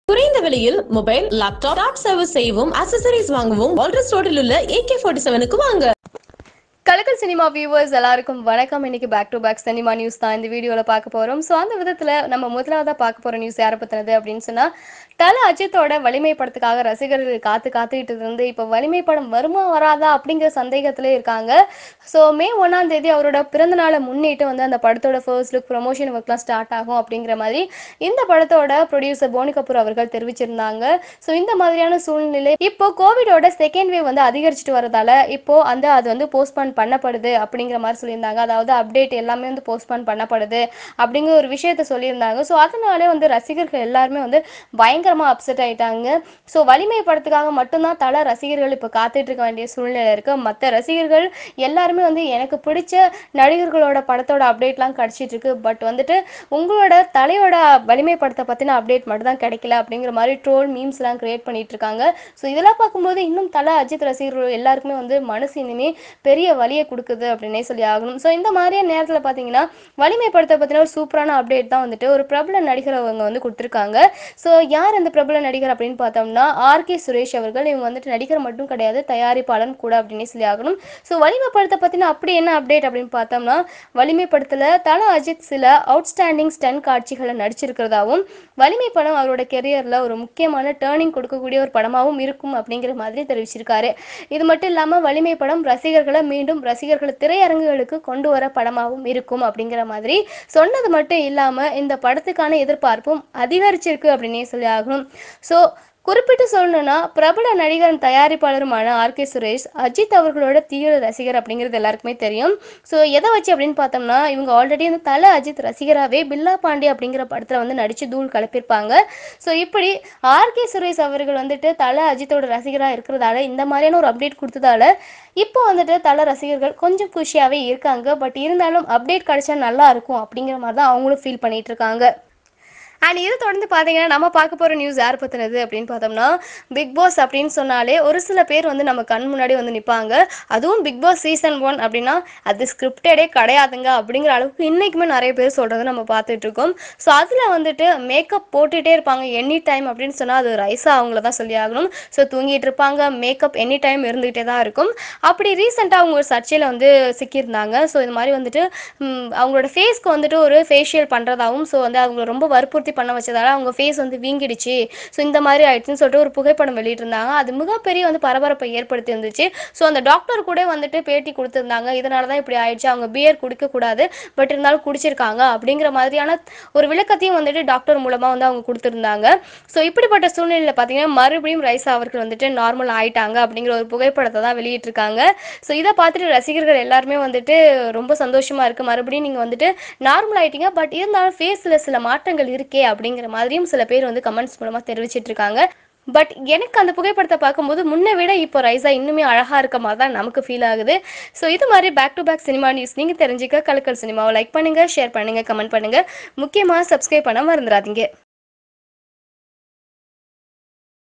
குறைந்த விலையில் mobile laptop top service செய்யவும் அக்சசரிஸ் வாங்கவும் வால்ரஸ் ரோடில் உள்ள ஏகே ஃபார்ட்டி செவனுக்கு வாங்க கலக்கல் சினிமா வியூவர்ஸ் எல்லாருக்கும் வணக்கம் இன்னைக்கு back to back cinema news தான் இந்த வீடியோல பார்க்க போறோம் ஸோ அந்த விதத்துல நம்ம முதலாவதா பார்க்க போற நியூஸ் யாரை பத்தினது அப்படின்னு சொன்னா தல அஜித்தோட வலிமை படத்துக்காக ரசிகர்கள் காத்து காத்துக்கிட்டு இருந்து இப்போ வலிமை படம் வருமா வராதா அப்படிங்கிற சந்தேகத்திலே இருக்காங்க ஸோ மே ஒன்னாம் தேதி அவரோட பிறந்த நாளை முன்னிட்டு வந்து அந்த படத்தோட ஃபர்ஸ்ட் லுக் ப்ரொமோஷன் ஒர்க்லாம் ஸ்டார்ட் ஆகும் அப்படிங்கிற மாதிரி இந்த படத்தோட ப்ரொடியூசர் போனி கபூர் அவர்கள் தெரிவிச்சிருந்தாங்க ஸோ இந்த மாதிரியான சூழ்நிலை இப்போ கோவிடோட செகண்ட் வேவ் வந்து அதிகரிச்சுட்டு வரதால இப்போ அந்த அது வந்து போஸ்ட்பான் பண்ணப்படுது அப்படிங்கிற மாதிரி சொல்லியிருந்தாங்க அதாவது அப்டேட் எல்லாமே வந்து போஸ்ட்பான் பண்ணப்படுது அப்படிங்கிற ஒரு விஷயத்த சொல்லியிருந்தாங்க ஸோ அதனாலே வந்து ரசிகர்கள் எல்லாருமே வந்து பயங்கரமாக அப்செட் ஆயிட்டாங்க ஸோ வலிமை படத்துக்காக மட்டும்தான் தல ரசிகர்கள் இப்போ காத்துட்டு இருக்க வேண்டிய சூழ்நிலை இருக்கு மற்ற ரசிகர்கள் எல்லாருமே வந்து எனக்கு பிடிச்ச நடிகர்களோட படத்தோட அப்டேட்லாம் கிடைச்சிட்டு இருக்கு பட் வந்துட்டு உங்களோட தலையோட வலிமை படத்தை பற்றின அப்டேட் மட்டும் தான் கிடைக்கல அப்படிங்கிற மாதிரி ட்ரோல் மீம்ஸ்லாம் கிரியேட் பண்ணிட்டு இருக்காங்க ஸோ இதெல்லாம் பார்க்கும்போது இன்னும் தல அஜித் ரசிகர்கள் எல்லாருக்குமே வந்து மனசு இனிமே பெரிய வலியை கொடுக்குது அப்படின்னே சொல்லி ஆகணும் ஸோ இந்த மாதிரியான நேரத்தில் பார்த்தீங்கன்னா வலிமை படத்தை பற்றின ஒரு சூப்பரான அப்டேட் தான் வந்துட்டு ஒரு பிரபல நடிகர் அவங்க வந்து கொடுத்துருக்காங்க ஸோ யார் அந்த பிரபல நடிகர் அப்படின்னு பார்த்தோம்னா ஆர்கே சுரேஷ் அவர்கள் இவங்க வந்துட்டு நடிகர் மட்டும் கிடையாது தயாரிப்பாளன் கூட அப்படின்னே சொல்லி ஆகணும் ஸோ வலிமை படத்தை பற்றின அப்படி என்ன அப்டேட் அப்படின்னு பார்த்தோம்னா வலிமை படத்தில் தல அஜித் சில அவுட்ஸ்டாண்டிங் ஸ்டன் காட்சிகளை நடிச்சிருக்கிறதாவும் வலிமை படம் அவரோட கெரியரில் ஒரு முக்கியமான டேர்னிங் கொடுக்கக்கூடிய ஒரு படமாகவும் இருக்கும் அப்படிங்கிற மாதிரி தெரிவிச்சிருக்காரு இது மட்டும் இல்லாமல் வலிமை படம் ரசிகர்களை மீண்டும் ரசிகர்களை திரையரங்குகளுக்கு கொண்டு வர படமாகவும் இருக்கும் அப்படிங்கிற மாதிரி சொன்னது மட்டும் இல்லாமல் இந்த படத்துக்கான எதிர்பார்ப்பும் அதிகரிச்சிருக்கு அப்படின்னே சொல்லி ஆகணும் ஸோ குறிப்பிட்டு சொல்லணும்னா பிரபல நடிகரும் தயாரிப்பாளருமான ஆர் கே சுரேஷ் அஜித் அவர்களோட தீவிர ரசிகர் அப்படிங்கிறது எல்லாருக்குமே தெரியும் ஸோ எதை வச்சு அப்படின்னு பார்த்தோம்னா இவங்க ஆல்ரெடி வந்து தல அஜித் ரசிகராகவே பில்லா பாண்டி அப்படிங்கிற படத்தில் வந்து நடித்து தூள் கலப்பியிருப்பாங்க ஸோ இப்படி ஆர் கே சுரேஷ் அவர்கள் வந்துட்டு தல அஜித்தோட ரசிகராக இருக்கிறதால இந்த மாதிரியான ஒரு அப்டேட் கொடுத்ததால இப்போ வந்துட்டு தல ரசிகர்கள் கொஞ்சம் குஷியாகவே இருக்காங்க பட் இருந்தாலும் அப்டேட் கிடைச்சா நல்லா இருக்கும் அப்படிங்கிற மாதிரி தான் அவங்களும் ஃபீல் பண்ணிட்டு இருக்காங்க அண்ட் இது தொடர்ந்து பார்த்தீங்கன்னா நம்ம பார்க்க போகிற நியூஸ் யார் பற்றினது அப்படின்னு பார்த்தோம்னா பிக் பாஸ் அப்படின்னு சொன்னாலே ஒரு சில பேர் வந்து நம்ம கண் முன்னாடி வந்து நிற்பாங்க அதுவும் பிக் பாஸ் சீசன் ஒன் அப்படின்னா அது ஸ்கிரிப்டடே கிடையாதுங்க அப்படிங்கிற அளவுக்கு இன்றைக்குமே நிறைய பேர் சொல்கிறத நம்ம பார்த்துட்டு இருக்கோம் ஸோ அதில் வந்துட்டு மேக்கப் போட்டுகிட்டே இருப்பாங்க எனி டைம் அப்படின்னு சொன்னால் அது ரைஸாக அவங்கள தான் சொல்லி ஆகணும் ஸோ தூங்கிட்டு இருப்பாங்க மேக்கப் எனி டைம் இருந்துகிட்டே தான் இருக்கும் அப்படி ரீசெண்டாக அவங்க ஒரு சர்ச்சையில் வந்து சிக்கியிருந்தாங்க ஸோ இது மாதிரி வந்துட்டு ம், அவங்களோட ஃபேஸ்க்கு வந்துட்டு ஒரு ஃபேஷியல் பண்ணுறதாகவும் ஸோ வந்து அவங்கள ரொம்ப வற்புறுத்தி பண்ண வச்சதால அவங்க ஃபேஸ் வந்து வீங்கிடுச்சு ஸோ இந்த மாதிரி ஆயிடுச்சுன்னு சொல்லிட்டு ஒரு புகைப்படம் வெளியிட்டிருந்தாங்க அது மிகப்பெரிய வந்து பரபரப்பை ஏற்படுத்தி இருந்துச்சு ஸோ அந்த டாக்டர் கூட வந்துட்டு பேட்டி கொடுத்துருந்தாங்க இதனால தான் இப்படி ஆயிடுச்சு அவங்க பியர் குடிக்கக்கூடாது பட் இருந்தாலும் குடிச்சிருக்காங்க அப்படிங்கிற மாதிரியான ஒரு விளக்கத்தையும் வந்துட்டு டாக்டர் மூலமாக வந்து அவங்க கொடுத்துருந்தாங்க ஸோ இப்படிப்பட்ட சூழ்நிலையில் பார்த்தீங்கன்னா மறுபடியும் ரைசா அவர்கள் வந்துட்டு நார்மல் ஆயிட்டாங்க அப்படிங்கிற ஒரு புகைப்படத்தை தான் வெளியிட்டிருக்காங்க ஸோ இதை பார்த்துட்டு ரசிகர்கள் எல்லாருமே வந்துட்டு ரொம்ப சந்தோஷமா இருக்கு மறுபடியும் நீங்கள் வந்துட்டு நார்மல் ஆயிட்டீங்க பட் இருந்தாலும் ஃபேஸில் சில மாற்றங்கள் இருக்கே அப்படிங்கிற மாதிரியும் சில பேர் வந்து கமெண்ட்ஸ் மூலமாக தெரிவிச்சிட்டு இருக்காங்க பட் எனக்கு அந்த புகைப்படத்தை பார்க்கும்போது முன்னை விட இப்போ ரைஸா இன்னுமே அழகாக இருக்க மாதிரி தான் நமக்கு ஃபீல் ஆகுது ஸோ இது மாதிரி back to back cinema news நீங்கள் தெரிஞ்சுக்க கலக்கல் சினிமாவை லைக் பண்ணுங்கள் ஷேர் பண்ணுங்கள் கமெண்ட் பண்ணுங்கள் முக்கியமாக சப்ஸ்கிரைப் பண்ண மறந்துடாதீங்க